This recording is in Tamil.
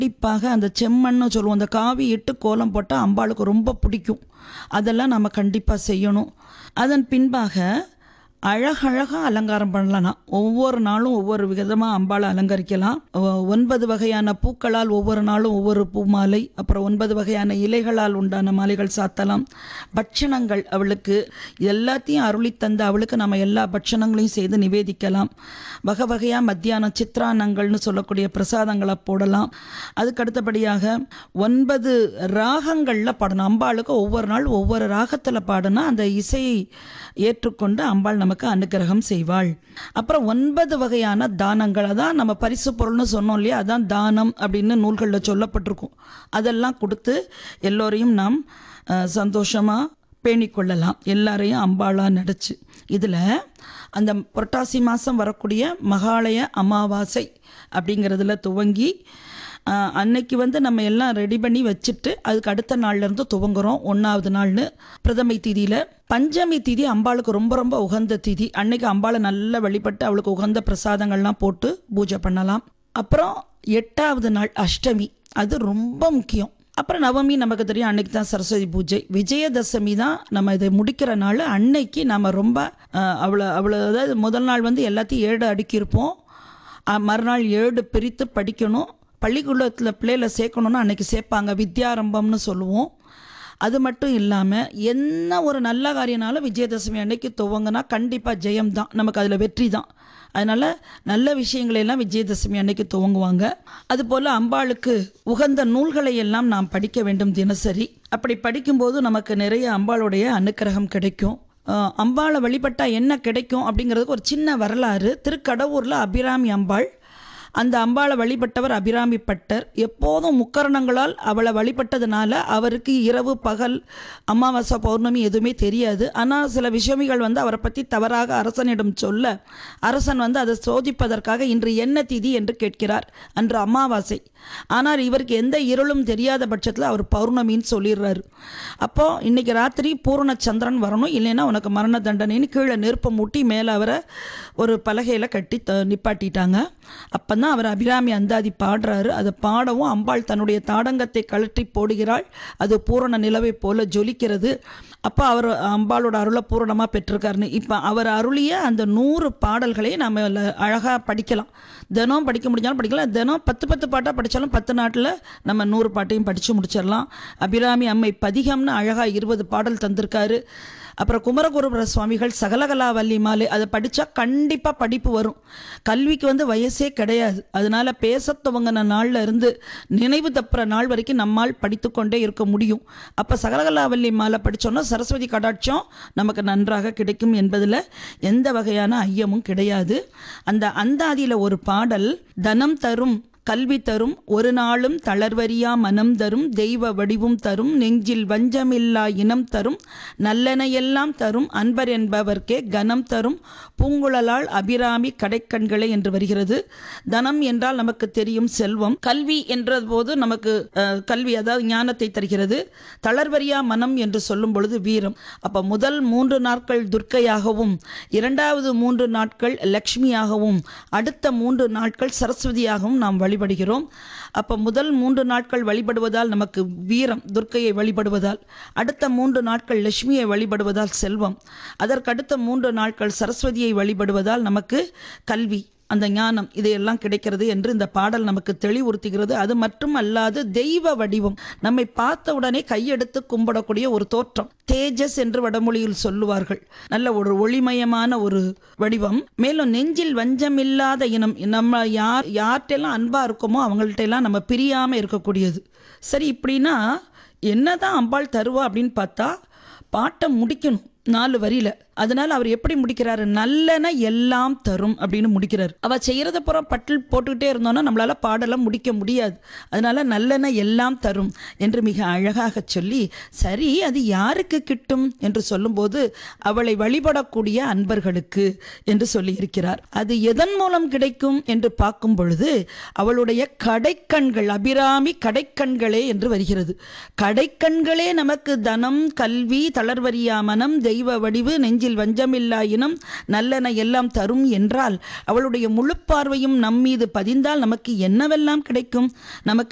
கண்டிப்பாக அந்த செம்மண்ணு சொல்லுவோம் அந்த காவி இட்டு கோலம் போட்டால் அம்பாளுக்கு ரொம்ப பிடிக்கும் அதெல்லாம் நம்ம கண்டிப்பாக செய்யணும் அதன் பின்பாக அழகழகாக அலங்காரம் பண்ணலாம் ஒவ்வொரு நாளும் ஒவ்வொரு விதமாக அம்பாளை அலங்கரிக்கலாம் ஒ- ஒன்பது வகையான பூக்களால் ஒவ்வொரு நாளும் ஒவ்வொரு பூ மாலை அப்புறம் ஒன்பது வகையான இலைகளால் உண்டான மாலைகள் சாத்தலாம் பட்சணங்கள் அவளுக்கு எல்லாத்தையும் அருளி தந்த அவளுக்கு நம்ம எல்லா பட்சணங்களையும் செய்து நிவேதிக்கலாம் வகை வகையாக மத்தியானம் சித்ரானங்கள்னு சொல்லக்கூடிய பிரசாதங்களை போடலாம் அதுக்கு அடுத்தபடியாக ஒன்பது ராகங்களில் பாடணும் அம்பாளுக்கு ஒவ்வொரு நாள் ஒவ்வொரு ராகத்தில் பாடினா அந்த இசையை ஏற்றுக்கொண்டு அம்பாள் நமக்கு அனுக்கிரகம் செய்வாள் அப்புறம் ஒன்பது வகையான தானங்கள் அதான் நம்ம பரிசு பொருள்னு சொன்னோம் இல்லையா அதான் தானம் அப்படின்னு நூல்களில் சொல்லப்பட்டிருக்கும் அதெல்லாம் கொடுத்து எல்லோரையும் நாம் சந்தோஷமாக பேணிக்கொள்ளலாம் எல்லாரையும் அம்பாளா நடிச்சு இதில் அந்த புரட்டாசி மாதம் வரக்கூடிய மகாலய அமாவாசை அப்படிங்கிறதுல துவங்கி ஆஹ், அன்னைக்கு வந்து நம்ம எல்லாம் ரெடி பண்ணி வச்சுட்டு அதுக்கு அடுத்த நாள்ல இருந்து துவங்குறோம் ஒன்றாவது நாள்னு பிரதமை திதியில் பஞ்சமி திதி அம்பாளுக்கு ரொம்ப ரொம்ப உகந்த திதி அன்னைக்கு அம்பாளை நல்லா வழிபட்டு அவளுக்கு உகந்த பிரசாதங்கள்லாம் போட்டு பூஜை பண்ணலாம் அப்புறம் எட்டாவது நாள் அஷ்டமி அது ரொம்ப முக்கியம் அப்புறம் நவமி நமக்கு தெரியும் அன்னைக்கு தான் சரஸ்வதி பூஜை விஜயதசமி தான் நம்ம இதை முடிக்கிற நாள் அன்னைக்கு நம்ம ரொம்ப அஹ், அவ்வளோ அவ்வளோ அதாவது முதல் நாள் வந்து எல்லாத்தையும் ஏடு அடுக்கியிருப்போம் அஹ், மறுநாள் ஏடு பிரித்து படிக்கணும் பள்ளிக்கூடத்தில் பிள்ளைகளை சேர்க்கணுன்னா அன்னைக்கு சேர்ப்பாங்க வித்யாரம்பம்னு சொல்லுவோம் அது மட்டும் இல்லாமல் என்ன ஒரு நல்ல காரியனாலும் விஜயதசமி அன்னைக்கு துவங்கினா கண்டிப்பாக ஜெயம் தான் நமக்கு அதில் வெற்றி தான் அதனால் நல்ல விஷயங்களை எல்லாம் விஜயதசமி அன்னைக்கு துவங்குவாங்க அதுபோல் அம்பாளுக்கு உகந்த நூல்களை எல்லாம் நாம் படிக்க வேண்டும் தினசரி அப்படி படிக்கும்போது நமக்கு நிறைய அம்பாளுடைய அனுக்கிரகம் கிடைக்கும் அஹ் அம்பாளை வழிபட்டா என்ன கிடைக்கும் அப்படிங்கிறதுக்கு ஒரு சின்ன வரலாறு திருக்கடவுரில் அபிராமி அம்பாள் அந்த அம்பாளை வழிபட்டவர் அபிராமி பட்டர் எப்போதும் முக்கரணங்களால் அவளை வழிபட்டதுனால அவருக்கு இரவு பகல் அமாவாசை பௌர்ணமி எதுவுமே தெரியாது ஆனால் சில விஷமிகள் வந்து அவரை பற்றி தவறாக அரசனிடம் சொல்ல அரசன் வந்து அதை சோதிப்பதற்காக இன்று என்ன திதி என்று கேட்கிறார் அன்று அமாவாசை ஆனால் இவருக்கு எந்த இருளும் தெரியாத பட்சத்தில் அவர் பௌர்ணமின்னு சொல்லிடுறாரு அப்போ இன்னைக்கு ராத்திரி பூரண சந்திரன் வரணும் இல்லைன்னா உனக்கு மரண தண்டனைன்னு கீழே நெருப்பை மூட்டி மேலே அவரை ஒரு பலகையில் கட்டி த நிப்பாட்டிட்டாங்க அப்போ தான் அவர் அபிராமி அந்தாதி பாடுறாரு அதை பாடவும் அம்பாள் தன்னுடைய தாடங்கத்தை கழற்றி போடுகிறாள் அது பூரண நிலவை போல ஜொலிக்கிறது அப்போ அவர் அம்பாளோட அருளை பூரணமாக பெற்றிருக்காருன்னு இப்போ அவர் அருளிய அந்த நூறு பாடல்களை நம்ம அழகாக படிக்கலாம் தினம் படிக்க முடிஞ்சாலும் படிக்கலாம் தினம் பத்து பத்து பாட்டாக படித்தாலும் பத்து நாட்டில் நம்ம நூறு பாட்டையும் படித்து முடிச்சிடலாம் அபிராமி அம்மை பதிகம்னு அழகாக இருபது பாடல் தந்திருக்காரு அப்புறம் குமரகுருபர சுவாமிகள் சகலகலாவல்லி மாலை அதை படித்தா கண்டிப்பாக படிப்பு வரும் கல்விக்கு வந்து வயசே கிடையாது அதனால பேச துவங்கின நாள்ல இருந்து நினைவு தப்புற நாள் வரைக்கும் நம்மால் படித்துக்கொண்டே இருக்க முடியும் அப்போ சகலகலாவல்லி மாலை படித்தோன்னா சரஸ்வதி கடாட்சம் நமக்கு நன்றாக கிடைக்கும் என்பதில் எந்த வகையான ஐயமும் கிடையாது அந்த அந்தாதியில் ஒரு பாடல் தனம் தரும் கல்வி தரும் ஒரு நாளும் தளர்வரியா மனம் தரும் தெய்வ வடிவும் தரும் நெஞ்சில் வஞ்சமில்லா இனம் தரும் நல்லெனையெல்லாம் தரும் அன்பர் என்பவர்க்கே கனம் தரும் பூங்குழலால் அபிராமி கடைக்கண்களே என்று வருகிறது தனம் என்றால் நமக்கு தெரியும் செல்வம் கல்வி என்ற போது நமக்கு அஹ், கல்வி அதாவது ஞானத்தை தருகிறது தளர்வரியா மனம் என்று சொல்லும் பொழுது வீரம் அப்ப முதல் மூன்று நாட்கள் துர்க்கையாகவும் இரண்டாவது மூன்று நாட்கள் லக்ஷ்மியாகவும் அடுத்த மூன்று நாட்கள் சரஸ்வதியாகவும் நாம் வழிபடுகிறோம் அப்ப முதல் மூன்று நாட்கள் வழிபடுவதால் நமக்கு வீரம் துர்க்கையை வழிபடுவதால் அடுத்த மூன்று நாட்கள் லட்சுமியை வழிபடுவதால் செல்வம் அதற்கடுத்த மூன்று நாட்கள் சரஸ்வதியை வழிபடுவதால் நமக்கு கல்வி அந்த ஞானம் இதையெல்லாம் கிடைக்கிறது என்று இந்த பாடல் நமக்கு தெளிவுறுத்துகிறது அது மட்டும் அல்லாது தெய்வ வடிவம் நம்மை பார்த்த உடனே கையெடுத்து கும்பிடக்கூடிய ஒரு தோற்றம் தேஜஸ் என்று வடமொழியில் சொல்லுவார்கள் நல்ல ஒரு ஒளிமயமான ஒரு வடிவம் மேலும் நெஞ்சில் வஞ்சமில்லாத இனம் நம்ம யார் யார்கிட்டெல்லாம் அன்பா இருக்கோமோ அவங்கள்ட்ட எல்லாம் நம்ம பிரியாம இருக்கக்கூடியது சரி இப்படின்னா என்னதான் அம்பாள் தருவா அப்படின்னு பார்த்தா பாட்டை முடிக்கணும் நாலு வரியில அதனால அவர் எப்படி முடிக்கிறாரு நல்லன எல்லாம் தரும் அப்படின்னு முடிக்கிறார் அவ செய்யறத புறம் பட்டில் போட்டுக்கிட்டே இருந்தோம்னா நம்மளால பாடலாம் முடிக்க முடியாது அதனால நல்லன எல்லாம் தரும் என்று மிக அழகாக சொல்லி சரி அது யாருக்கு கிட்டும் என்று சொல்லும்போது அவளை வழிபடக்கூடிய அன்பர்களுக்கு என்று சொல்லி இருக்கிறார் அது எதன் மூலம் கிடைக்கும் என்று பார்க்கும் பொழுது அவளுடைய கடைக்கண்கள் அபிராமி கடைக்கண்களே என்று வருகிறது கடைக்கண்களே நமக்கு தனம் கல்வி தளர்வரியா மனம் தெய்வ வடிவு நெஞ்சில் வஞ்சமில்லா இனம் நல்லன எல்லாம் தரும் என்றால் அவளுடைய முழு பார்வையும் நம் மீது பதிந்தால் நமக்கு என்னவெல்லாம் கிடைக்கும் நமக்கு